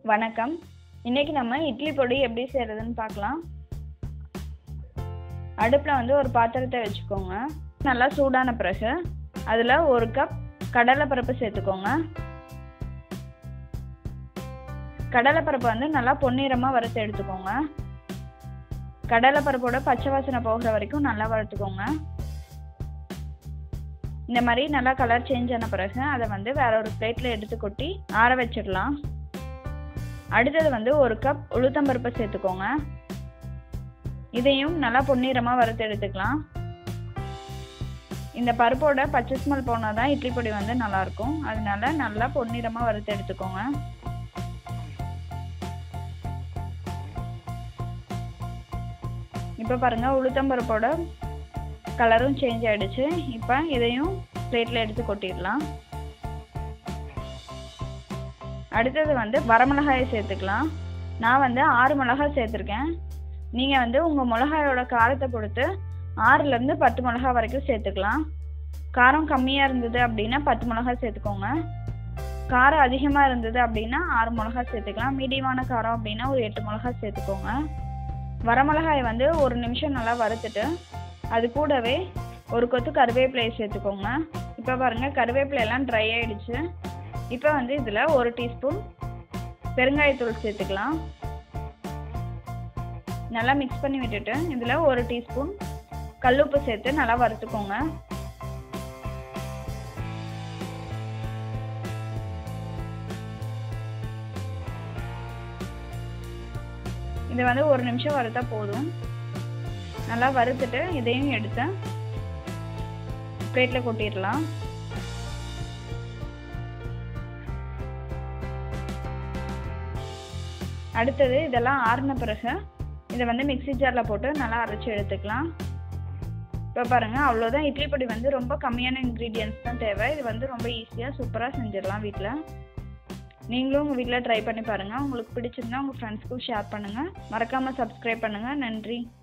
வணக்கம் இன்னைக்கு நம்ம இட்லி பொடி எப்படி செய்கிறதுன்னு பார்க்கலாம் அடுப்பில் வந்து ஒரு பாத்திரத்தை வச்சுக்கோங்க நல்லா சூடான பிறகு அதில் ஒரு கப் கடலைப்பருப்பு சேர்த்துக்கோங்க கடலைப்பருப்பு வந்து நல்லா பொன்னிறமாக வறுத்து எடுத்துக்கோங்க கடலைப்பருப்போட பச்சை வாசனை போகிற வரைக்கும் நல்லா வறுத்துக்கோங்க இந்த மாதிரி நல்லா கலர் சேஞ்ச் ஆன பிறகு அதை வந்து வேற ஒரு பிளேட்டில் எடுத்து கொட்டி ஆற வச்சிடலாம் அடுத்தது வந்து ஒரு கப் உளுத்தம்பருப்பை சேர்த்துக்கோங்க இதையும் நல்லா பொன்னிறமாக வறுத்து எடுத்துக்கலாம் இந்த பருப்போட பச்சை ஸ்மெல் போனால் தான் இட்லி பொடி வந்து நல்லாயிருக்கும் அதனால நல்லா பொன்னிறமாக வறுத்து எடுத்துக்கோங்க இப்போ பாருங்கள் உளுத்தம்பருப்போட கலரும் சேஞ்ச் ஆகிடுச்சு இப்போ இதையும் பிளேட்டில் எடுத்து கொட்டிடலாம் அடுத்தது வந்து வரமிளகாயை சேர்த்துக்கலாம் நான் வந்து ஆறு மிளகாய் சேர்த்துருக்கேன் நீங்கள் வந்து உங்கள் மிளகாயோட காரத்தை பொறுத்து ஆறுலேருந்து பத்து மிளகாய் வரைக்கும் சேர்த்துக்கலாம் காரம் கம்மியாக இருந்தது அப்படின்னா பத்து மிளகாய் சேர்த்துக்கோங்க காரம் அதிகமாக இருந்தது அப்படின்னா ஆறு மிளகாய் சேர்த்துக்கலாம் மீடியமான காரம் அப்படின்னா ஒரு எட்டு மிளகாய் சேர்த்துக்கோங்க வரமிளகாயை வந்து ஒரு நிமிஷம் நல்லா வறுத்துட்டு அது கூடவே ஒரு கொத்து கருவேப்பிலையை சேர்த்துக்கோங்க இப்போ பாருங்கள் கருவேப்பிலை எல்லாம் ட்ரை ஆகிடுச்சு இப்போ வந்து இதில் ஒரு டீஸ்பூன் பெருங்காயத்தூள் சேர்த்துக்கலாம் நல்லா மிக்ஸ் பண்ணி விட்டுட்டு இதில் ஒரு டீஸ்பூன் கல்லுப்பு சேர்த்து நல்லா வறுத்துக்கோங்க இதை வந்து ஒரு நிமிஷம் வறுத்தா போதும் நல்லா வறுத்துட்டு இதையும் எடுத்து பிளேட்டில் கொட்டிடலாம் அடுத்தது இதெல்லாம் ஆறின பிறகு இதை வந்து மிக்சி ஜாரில் போட்டு நல்லா அரைச்சி எடுத்துக்கலாம் இப்போ பாருங்கள் அவ்வளோதான் இட்லி பொடி வந்து ரொம்ப கம்மியான இன்க்ரீடியன்ஸ் தான் தேவை இது வந்து ரொம்ப ஈஸியாக சூப்பராக செஞ்சிடலாம் வீட்டில் நீங்களும் உங்கள் வீட்டில் ட்ரை பண்ணி பாருங்கள் உங்களுக்கு பிடிச்சிருந்தா உங்கள் ஃப்ரெண்ட்ஸ்க்கும் ஷேர் பண்ணுங்கள் மறக்காமல் சப்ஸ்கிரைப் பண்ணுங்கள் நன்றி